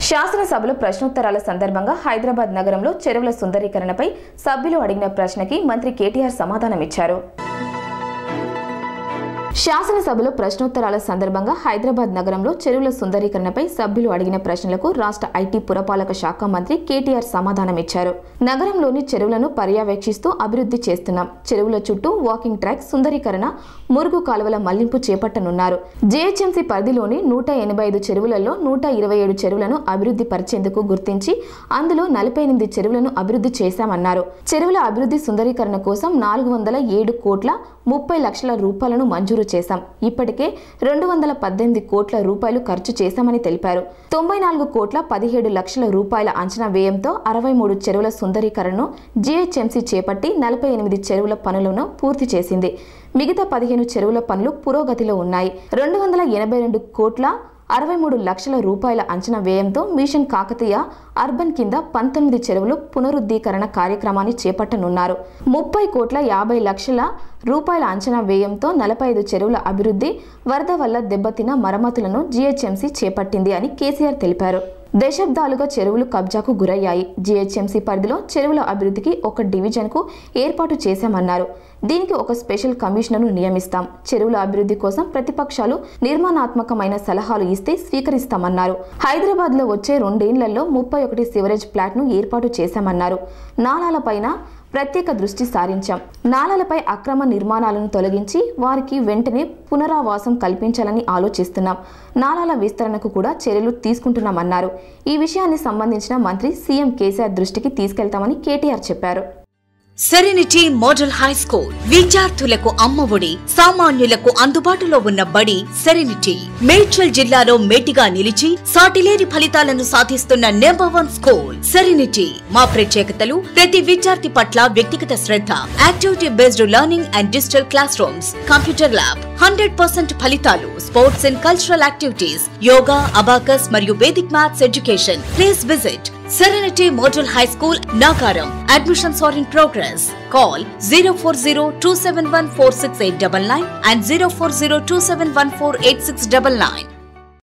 శాసనసభలో ప్రశ్నోత్తరాల సందర్భంగా హైదరాబాద్ నగరంలో చెరువుల సుందరీకరణపై సభ్యులు అడిగిన ప్రశ్నకి మంత్రి కేటీఆర్ సమాధానమిచ్చారు శాసనసభలో ప్రశ్నోత్తరాల సందర్భంగా హైదరాబాద్ నగరంలో చెరువుల సుందరీకరణపై సభ్యులు అడిగిన ప్రశ్నలకు రాష్ట్ర ఐటీ పురపాలక శాఖ మంత్రి కేటీఆర్ సమాధానమిచ్చారు నగరంలోని చెరువులను పర్యవేక్షిస్తూ అభివృద్ధి చేస్తున్నాం చెరువుల చుట్టూ వాకింగ్ ట్రాక్ సుందరీకరణ మురుగు కాలువల మళ్లింపు చేపట్టనున్నారు జేహెచ్ఎంసీ పరిధిలోని నూట ఎనభై ఐదు చెరువులలో నూట ఇరవై ఏడు చెరువులను అభివృద్ధి పరిచేందుకు గుర్తించి అందులో నలభై ఎనిమిది చెరువులను అభివృద్ధి చేశామన్నారు చెరువుల అభివృద్ధి సుందరీకరణ కోసం నాలుగు వందల ఏడు కోట్ల ముప్పై లక్షల రూపాయలను మంజూరు చేశాం ఇప్పటికే రెండు వందల పద్దెనిమిది కోట్ల రూపాయలు ఖర్చు చేశామని తెలిపారు తొంభై నాలుగు కోట్ల పదిహేడు లక్షల రూపాయల అంచనా వ్యయంతో అరవై మూడు చెరువుల సుందరీకరణను జీహెచ్ఎంసీ చేపట్టి నలభై ఎనిమిది చెరువుల పనులను పూర్తి చేసింది మిగతా పదిహేను చెరువుల పనులు పురోగతిలో ఉన్నాయి రెండు వందల ఎనభై రెండు కోట్ల అరవై మూడు లక్షల రూపాయల అంచనా వ్యయంతో మిషన్ కాకతీయ అర్బన్ కింద పంతొమ్మిది చెరువులు పునరుద్ధీకరణ కార్యక్రమాన్ని చేపట్టనున్నారు ముప్పై కోట్ల యాభై లక్షల రూపాయల అంచనా వ్యయంతో నలభై ఐదు చెరువుల అభివృద్ధి వరద వల్ల దెబ్బతిన్న మరమ్మతులను జీహెచ్ఎంసీ చేపట్టింది అని కేసీఆర్ తెలిపారు దశాబ్దాలుగా చెరువులు కబ్జాకు గురయ్యాయి జీహెచ్ఎంసీ పరిధిలో చెరువుల అభివృద్ధికి ఒక డివిజన్కు ఏర్పాటు చేశామన్నారు దీనికి ఒక స్పెషల్ కమిషనర్ను నియమిస్తాం చెరువుల అభివృద్ధి కోసం ప్రతిపక్షాలు నిర్మాణాత్మకమైన సలహాలు ఇస్తే స్వీకరిస్తామన్నారు హైదరాబాద్లో వచ్చే రెండేళ్లలో ముప్పై ఒకటి సివరేజ్ ప్లాట్ను ఏర్పాటు చేశామన్నారు నాలాలపైన ప్రత్యేక దృష్టి సారించాం నాలాలపై అక్రమ నిర్మాణాలను తొలగించి వారికి వెంటనే పునరావాసం కల్పించాలని ఆలోచిస్తున్నాం నాలాల విస్తరణకు కూడా చర్యలు తీసుకుంటున్నామన్నారు ఈ విషయాన్ని సంబంధించిన మంత్రి సీఎం కేసీఆర్ దృష్టికి తీసుకెళ్తామని కేటీఆర్ చెప్పారు సెరెనిటీ మోడల్ హై స్కూల్ విద్యార్థులకు అమ్మఒడి సామాన్యులకు అందుబాటులో ఉన్న బడి సెరెనిటీ మేడ్చల్ జిల్లాలో మేటిగా నిలిచి సాటిలేని ఫలితాలను సాధిస్తున్న నెంబర్ వన్ స్కూల్ సెరెనిటీ మా ప్రత్యేకతలు ప్రతి విద్యార్థి పట్ల వ్యక్తిగత శ్రద్ధ activity based learning and digital classrooms computer lab hundred percent ఫలితాలు sports and cultural activities yoga abacus మరియు vedic maths education please visit Serenity Model High School, Nagaram. Admissions are in progress. Call 040 and 040